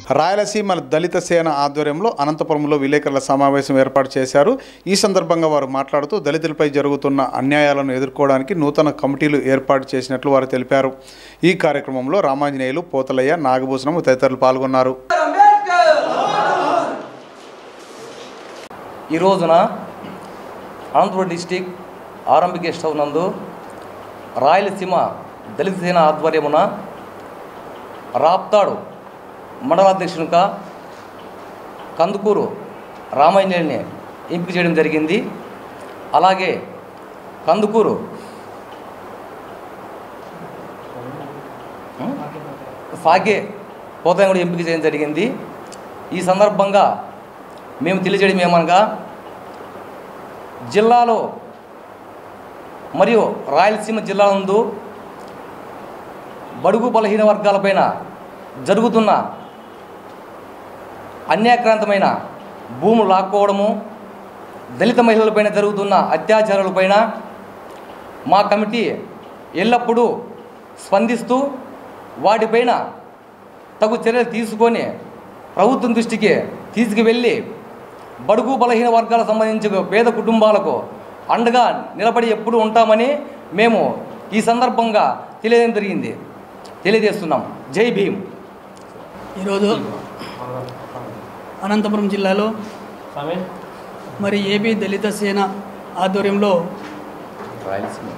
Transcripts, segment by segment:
రాయలసీమ దళిత సేన ఆధ్వర్యంలో అనంతపురంలో విలేకరుల సమావేశం ఏర్పాటు చేశారు ఈ సందర్భంగా వారు మాట్లాడుతూ దళితులపై జరుగుతున్న అన్యాయాలను ఎదుర్కోవడానికి నూతన కమిటీలు ఏర్పాటు చేసినట్లు వారు తెలిపారు ఈ కార్యక్రమంలో రామాంజనేయులు పోతలయ్య నాగభూషణం తదితరులు పాల్గొన్నారు ఈ రోజున Anantapuram district Arambha guest house నందు రాయలసీమ దళిత సేన ఆధ్వర్యమున రాప్తాడు మండలాధ్యక్షునిగా కందుకూరు రామాంజనేయుని ఎంపిక చేయడం జరిగింది అలాగే కందుకూరు ఉం? సాగే పోతాయం కూడా ఎంపిక చేయడం జరిగింది ఈ సందర్భంగా మేము తెలియజేయడం ఏమనగా జిల్లాలో మరియు రాయలసీమ జిల్లా నందు బడుగు బలహీన వర్గాలపైన జరుగుతున్న అన్యాక్రాంతమైన భూములు లాక్కోవడము దళిత మహిళలపైన జరుగుతున్న అత్యాచారాలపైన మా కమిటీ ఎల్లప్పుడూ స్పందిస్తూ వాటిపైన తగు చర్యలు తీసుకొని ప్రభుత్వం దృష్టికి తీసుకువెళ్ళి బడుగు బలహీన వర్గాలకు సంబంధించి పేద కుటుంబాలకు అండగా నిలబడి ఎప్పుడు ఉంటామని మేము ఈ సందర్భంగా తెలియజేయడం జరిగింది తెలియజేస్తున్నాం జై భీమ్ ఈరోజు అనంతపురం జిల్లాలో మరి ఏపీ దళిత సేన ఆధ్వర్యంలో రాయలసీమ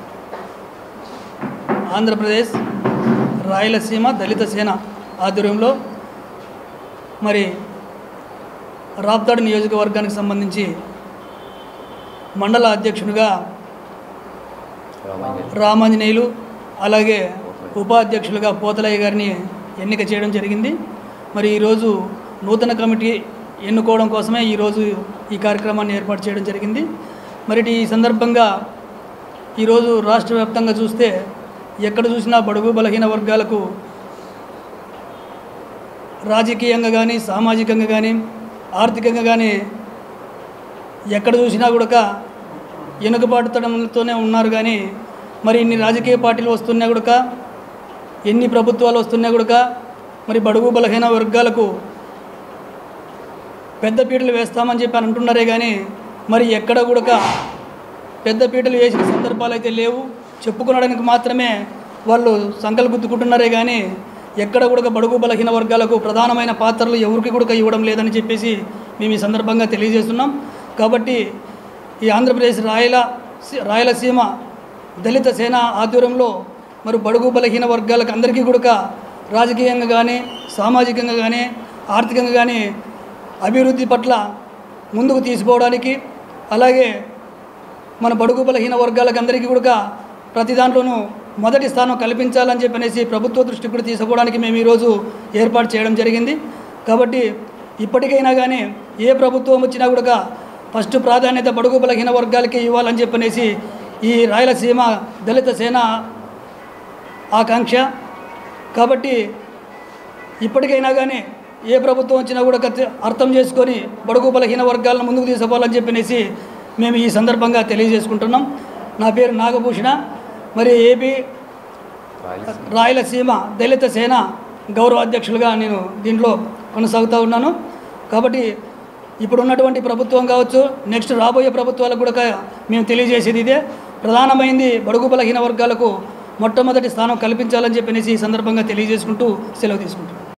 ఆంధ్రప్రదేశ్ రాయలసీమ దళిత సేన ఆధ్వర్యంలో మరి రాప్తాడు నియోజకవర్గానికి సంబంధించి మండల అధ్యక్షునిగా రామాంజనేయులు అలాగే ఉపాధ్యక్షులుగా పోతలయ్య గారిని ఎన్నిక చేయడం జరిగింది మరి ఈరోజు నూతన కమిటీ ఎన్నుకోవడం కోసమే ఈరోజు ఈ కార్యక్రమాన్ని ఏర్పాటు చేయడం జరిగింది మరి ఈ సందర్భంగా ఈరోజు రాష్ట్ర వ్యాప్తంగా చూస్తే ఎక్కడ చూసినా బడుగు బలహీన వర్గాలకు రాజకీయంగా కానీ సామాజికంగా కానీ ఆర్థికంగా కానీ ఎక్కడ చూసినా కూడా వెనుకబాటుతనంతోనే ఉన్నారు కానీ మరి ఇన్ని రాజకీయ పార్టీలు వస్తున్నా కూడా ఎన్ని ప్రభుత్వాలు వస్తున్నా కూడా మరి బడుగు బలహీన వర్గాలకు పెద్ద పీటలు వేస్తామని చెప్పి అని అంటున్నారే కానీ మరి ఎక్కడ కూడా పెద్ద పీటలు వేసిన సందర్భాలు అయితే లేవు చెప్పుకోవడానికి మాత్రమే వాళ్ళు సంకలు గుద్దుకుంటున్నారే కానీ ఎక్కడ కూడా బడుగు బలహీన వర్గాలకు ప్రధానమైన పాత్రలు ఎవరికి కూడా ఇవ్వడం లేదని చెప్పేసి మేము ఈ సందర్భంగా తెలియజేస్తున్నాం కాబట్టి ఈ ఆంధ్రప్రదేశ్ రాయల రాయలసీమ దళిత సేన ఆధ్వర్యంలో మరి బడుగు బలహీన వర్గాలకు అందరికీ కూడా రాజకీయంగా కానీ సామాజికంగా కానీ ఆర్థికంగా కానీ అభివృద్ధి పట్ల ముందుకు తీసుకోవడానికి అలాగే మన బడుగు బలహీన వర్గాలకు అందరికీ కూడా ప్రతి దాంట్లోనూ మొదటి స్థానం కల్పించాలని చెప్పనేసి ప్రభుత్వ దృష్టికి కూడా తీసుకోవడానికి మేము ఈరోజు ఏర్పాటు చేయడం జరిగింది కాబట్టి ఇప్పటికైనా కానీ ఏ ప్రభుత్వం వచ్చినా కూడా ఫస్ట్ ప్రాధాన్యత బడుగు బలహీన వర్గాలకి ఇవ్వాలని చెప్పనేసి ఈ రాయలసీమ దళిత సేన ఆకాంక్ష కాబట్టి ఇప్పటికైనా కానీ ఏ ప్రభుత్వం వచ్చినా కూడా కత్తి- అర్థం చేసుకొని బడుగు బలహీన వర్గాలను ముందుకు తీసుకోవాలని చెప్పనేసి మేము ఈ సందర్భంగా తెలియజేసుకుంటున్నాం నా పేరు నాగభూషణ మరి ఏపీ రాయలసీమ రాయలసీమ దళిత సేన గౌరవ అధ్యక్షులుగా నేను దీంట్లో కొనసాగుతూ ఉన్నాను కాబట్టి ఇప్పుడు ఉన్నటువంటి ప్రభుత్వం కావచ్చు నెక్స్ట్ రాబోయే ప్రభుత్వాలకు కూడా మేము తెలియజేసేది ఇదే ప్రధానమైంది బడుగు బలహీన వర్గాలకు మొట్టమొదటి స్థానం కల్పించాలని చెప్పనేసి ఈ సందర్భంగా తెలియజేసుకుంటూ సెలవు తీసుకుంటున్నాను